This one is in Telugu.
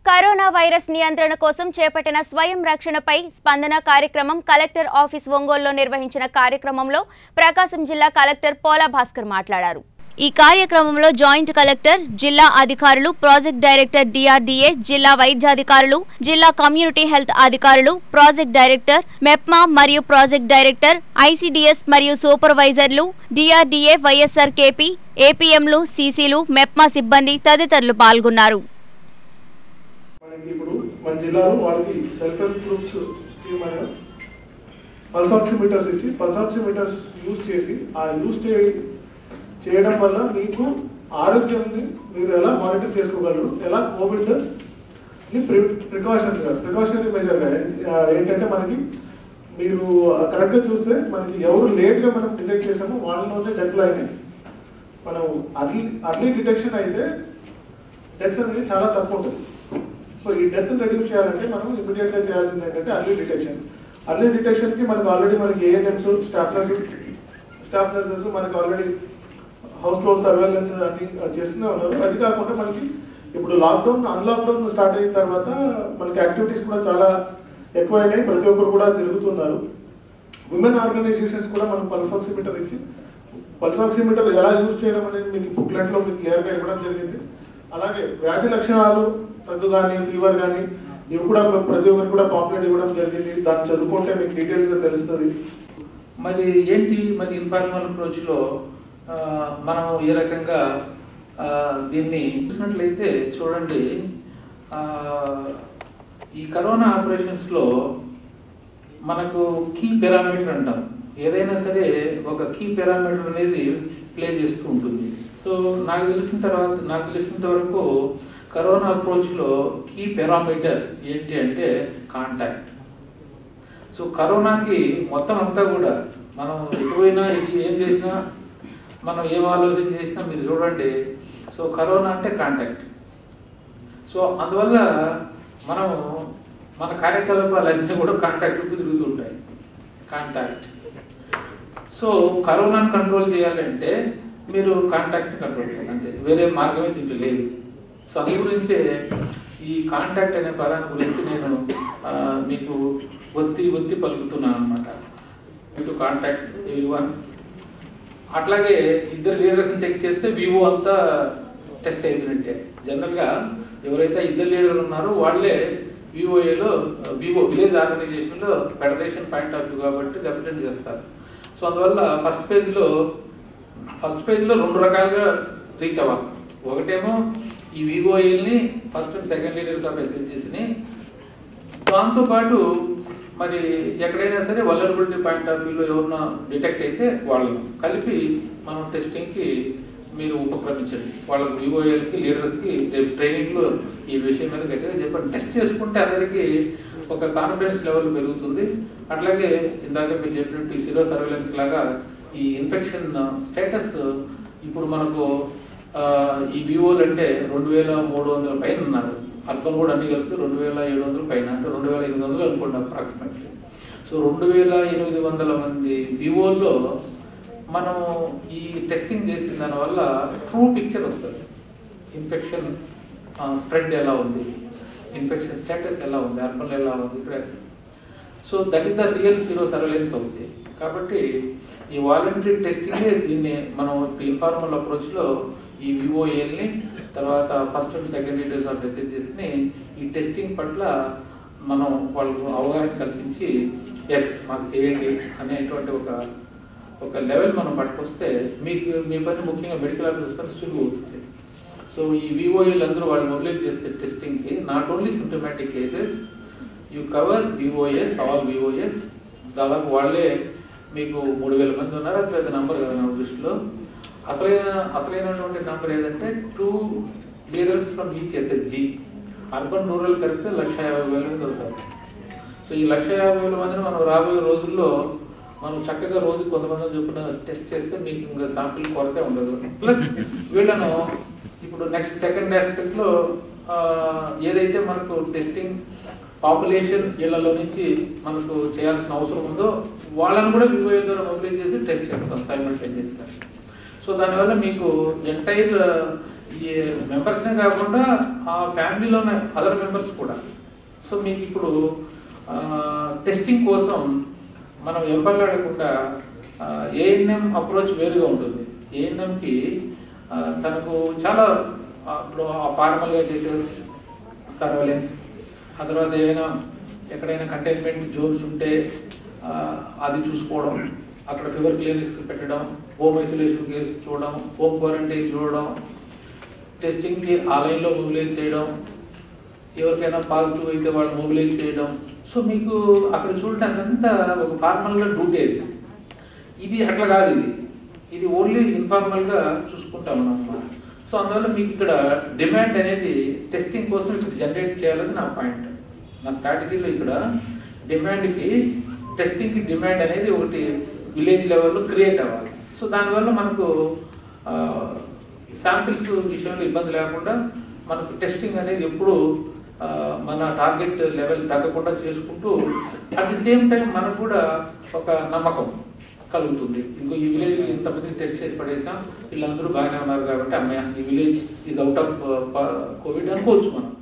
కరోనా వైరస్ నియంత్రణ కోసం చేపట్టిన స్వయం రక్షణపై స్పందన కార్యక్రమం కలెక్టర్ ఆఫీస్ ఒంగోలులో నిర్వహించిన కార్యక్రమంలో ప్రకాశం జిల్లా కలెక్టర్ పోలా భాస్కర్ మాట్లాడారు ఈ కార్యక్రమంలో జాయింట్ కలెక్టర్ జిల్లా అధికారులు ప్రాజెక్ట్ డైరెక్టర్ డిఆర్డీఏ జిల్లా వైద్యాధికారులు జిల్లా కమ్యూనిటీ హెల్త్ అధికారులు ప్రాజెక్ట్ డైరెక్టర్ మెప్మా మరియు ప్రాజెక్ట్ డైరెక్టర్ ఐసీడీఎస్ మరియు సూపర్వైజర్లు డిఆర్డీఏ వైఎస్ఆర్ కేపీ ఏపీఎంలు సీసీలు మెప్మా సిబ్బంది తదితరులు పాల్గొన్నారు మనకి ఇప్పుడు మన జిల్లాలో వాళ్ళకి సెల్ఫ్ హెల్ప్ గ్రూప్స్ కి మనం పల్స్ ఆక్సిమీటర్స్ ఇచ్చి పల్స్ ఆక్సిమీటర్స్ యూజ్ చేసి ఆ యూజ్ చే చేయడం వల్ల మీకు ఆరోగ్యాన్ని మీరు ఎలా మానిటర్ చేసుకోగలరు ఎలా కోవిడ్ ని ప్రికాషన్స్ ప్రికాషనరీ మెజర్గా ఏంటంటే మనకి మీరు కరెక్ట్గా చూస్తే మనకి ఎవరు లేట్గా మనం డిటెక్ట్ చేసామో వాళ్ళలోనే డెత్లు అయినాయి మనం అర్లీ అర్లీ డిటెక్షన్ అయితే డెత్స్ అనేది చాలా తక్కువ ఉంటుంది సో ఈ డెత్ రెడ్యూస్ చేయాలంటే మనం ఇమీడియట్ గా చేయాల్సింది ఏంటంటే అర్లీ డిటెక్షన్ అర్లీ డిటెక్షన్ కి మనకు ఆల్రెడీ మనకి ANMs staff nurses staff nurses మనకి ఆల్రెడీ హౌస్ హౌస్ సర్వేలెన్స్ అన్ని చేస్తూనే ఉన్నారు అది కాకుండా మనకి ఇప్పుడు లాక్డౌన్ అన్లాక్డౌన్ స్టార్ట్ అయిన తర్వాత మనకి యాక్టివిటీస్ కూడా చాలా ఎక్కువైనాయి ప్రతి ఒక్కరు కూడా తిరుగుతున్నారు విమెన్ ఆర్గనైజేషన్స్ కూడా మనం పల్స్ ఆక్సిమీటర్ ఇచ్చి పల్స్ ఆక్సిమీటర్ ఎలా యూజ్ చేయడం అనేది మీకు బుక్లెట్ లో మీకు క్లియర్ గా ఇవ్వడం జరిగింది అలాగే వ్యాధి లక్షణాలు తగ్గు కానీ ఫీవర్ కానీ ఇవి కూడా ప్రతి ఒక్కరికి కూడా పాంప్లెట్ ఇవ్వడం జరిగింది దాన్ని చదువుకుంటే మీకు డీటెయిల్స్ గా తెలుస్తుంది మరి ఏంటి మరి ఇన్ఫార్మల్ అప్రోచ్లో ఆ, మనం ఏ రకంగా ఆ, దీన్ని చూసినట్లయితే చూడండి ఆ, ఈ కరోనా ఆపరేషన్స్లో మనకు కీ పారామీటర్ అంటాం ఏదైనా సరే ఒక కీ పారామీటర్ అనేది ప్లే చేస్తూ ఉంటుంది సో నాకు తెలిసిన తర్వాత నాకు తెలిసినంత వరకు కరోనా అప్రోచ్లో కీ పారామీటర్ ఏంటి అంటే కాంటాక్ట్ సో కరోనాకి మొత్తం అంతా కూడా మనం ఎటుపోయినా ఇది ఏం చేసినా మనం ఏం ఆలోచన చేసినా మీరు చూడండి సో కరోనా అంటే కాంటాక్ట్ సో అందువల్ల మనం మన కార్యకలాపాలన్నీ కూడా కాంటాక్ట్ తిరుగుతుంటాయి కాంటాక్ట్ సో కరోనాను కంట్రోల్ చేయాలంటే మీరు కాంటాక్ట్ కంట్రోల్ చేయాలి అంతే వేరే మార్గమే దీంట్లో లేదు సో అందు గురించే ఈ కాంటాక్ట్ అనే పదాన్ని గురించి నేను ఆ, మీకు ఒత్తి ఒత్తి పలుకుతున్నాను అనమాట టు కాంటాక్ట్ ఎవరి వన్ అట్లాగే ఇద్దరు లీడర్స్ని చెక్ చేస్తే వివో అంతా టెస్ట్ అయిపోయినట్టే జనరల్గా ఎవరైతే ఇద్దరు లీడర్లు ఉన్నారో వాళ్ళే వివోఏలో వివో విలేజ్ ఆర్గనైజేషన్లో ఫెడరేషన్ పాయింట్ ఆఫ్ వ్యూ కాబట్టి రిప్రజెంట్ చేస్తారు సో అందువల్ల ఫస్ట్ పేజ్లో ఫస్ట్ పేజ్లో రెండు రకాలుగా రీచ్ అవ్వాలి ఒకటేమో ఈ వివోఏల్ని first and second leaders of ఎస్ఎన్జీస్ని దాంతోపాటు మరి ఎక్కడైనా సరే వలరబిలిటీ పాయింట్ ఆఫ్ వ్యూలో ఎవరన్నా డిటెక్ట్ అయితే వాళ్ళను కలిపి మనం టెస్టింగ్కి మీరు ఉపక్రమించండి వాళ్ళకి వివోఏలకి లీడర్స్కి రేపు ట్రైనింగ్లో ఈ విషయం మీద గట్టిగా చెప్పండి టెస్ట్ చేసుకుంటే అందరికీ ఒక కాన్ఫిడెన్స్ లెవెల్ పెరుగుతుంది అట్లాగే ఇందాక మీరు చెప్పినట్టు ఈ సిరో సర్వేలెన్స్ లాగా ఈ ఇన్ఫెక్షన్ స్టేటస్ ఇప్పుడు మనకు ఆ, ఈ వివోలు అంటే రెండు వేల మూడు వందల పైన ఉన్నారు అర్బన్ కూడా అన్ని కలిపి రెండు వేల ఏడు వందల పైన అంటే రెండు వేల ఎనిమిది వందలు అనుకోండి అప్రాక్సిమేట్లీ సో రెండు వేల ఎనిమిది వందల మంది వివోల్లో మనం ఈ టెస్టింగ్ చేసిన దానివల్ల ట్రూ పిక్చర్ వస్తుంది ఇన్ఫెక్షన్ స్ప్రెడ్ ఎలా ఉంది ఇన్ఫెక్షన్ స్టేటస్ ఎలా ఉంది అర్బన్ ఎలా ఉంది ఇక్కడ so that is the real zero surveillance అవుతుంది కాబట్టి ఈ వాలంటరీ టెస్టింగే దీన్ని మనం ఇన్ఫార్మల్ అప్రోచ్లో ఈ వివోఏల్ని తర్వాత first and second leaders of మెసేజెస్ని ఈ టెస్టింగ్ పట్ల మనం వాళ్ళకు అవగాహన కల్పించి ఎస్ మాకు చేయండి అనేటువంటి ఒక ఒక లెవెల్ మనం పట్టుకొస్తే మీకు మీ పని ముఖ్యంగా మెడికల్ ఆఫీసర్స్ పని సులువు అవుతుంది సో ఈ వివోఏలు అందరూ వాళ్ళు మొబిలైజ్ చేస్తే టెస్టింగ్కి not only symptomatic cases you cover VOs all VOs దాదాపు వాళ్ళే మీకు మూడు వేల మంది ఉన్నారు అది పెద్ద నంబర్ కదా నా దృష్టిలో అసలైన అసలైనటువంటి నంబర్ ఏదంటే two leaders from each SSG urban rural కలిపితే లక్ష యాభై వేల మంది అవుతారు సో ఈ లక్ష యాభై వేల మందిని మనం రాబోయే రోజుల్లో మనం చక్కగా రోజు కొంతమంది చొప్పున టెస్ట్ చేస్తే మీకు ఇంకా శాంపిల్ కొరతే ఉండదు ప్లస్ వీళ్ళను ఇప్పుడు నెక్స్ట్ సెకండ్ ఆస్పెక్ట్లో ఏదైతే మనకు టెస్టింగ్ పాపులేషన్ ఇళ్లలో నుంచి మనకు చేయాల్సిన అవసరం ఉందో వాళ్ళని కూడా వివోఏ ద్వారా మొబిలైజ్ చేసి టెస్ట్ చేస్తాం సైమల్టేనియస్గా సో దానివల్ల మీకు ఎంటైర్ ఈ మెంబర్స్నే కాకుండా ఆ ఫ్యామిలీలోనే అదర్ మెంబర్స్ కూడా సో మీకు ఇప్పుడు టెస్టింగ్ కోసం మనం వెంపర్లాడకుండా ఏఎన్ఎం అప్రోచ్ వేరుగా ఉంటుంది ఏఎన్ఎంకి తనకు చాలా ఆ, ఇప్పుడు ఫార్మల్గా చేసే సర్వలెన్స్ ఆ తర్వాత ఏమైనా ఎక్కడైనా కంటైన్మెంట్ జోన్స్ ఉంటే ఆ, అది చూసుకోవడం అక్కడ ఫీవర్ క్లినిక్స్ పెట్టడం హోమ్ ఐసోలేషన్ కేసు చూడడం హోమ్ క్వారంటైన్ చూడడం టెస్టింగ్కి ఆ లైన్లో మొబిలైజ్ చేయడం ఎవరికైనా పాజిటివ్ అయితే వాళ్ళు మొబిలైజ్ చేయడం సో మీకు అక్కడ చూడటానికి అంతా ఒక ఫార్మల్గా డ్యూటీ అది ఇది అట్లా కాదు ఇది ఇది ఓన్లీ ఇన్ఫార్మల్గా చూసుకుంటా ఉన్నాం అన్నమాట సో అందువల్ల మీకు ఇక్కడ డిమాండ్ అనేది టెస్టింగ్ కోసం ఇక్కడ జనరేట్ చేయాలని నా పాయింట్ నా స్ట్రాటజీలో ఇక్కడ డిమాండ్కి టెస్టింగ్కి డిమాండ్ అనేది ఒకటి విలేజ్ లెవెల్లో క్రియేట్ అవ్వాలి సో దానివల్ల మనకు శాంపిల్స్ విషయంలో ఇబ్బంది లేకుండా మనకు టెస్టింగ్ అనేది ఎప్పుడు ఆ, మన టార్గెట్ లెవెల్ తగ్గకుండా చేసుకుంటూ అట్ ది సేమ్ టైం మనకు కూడా ఒక నమ్మకం కలుగుతుంది ఇంకో ఈ విలేజ్ ఇంతమంది టెస్ట్ చేసి పడేసాం వీళ్ళందరూ బాగానే ఉన్నారు కాబట్టి అమ్మాయి ఈ village is out of Covid అనుకోవచ్చు మనం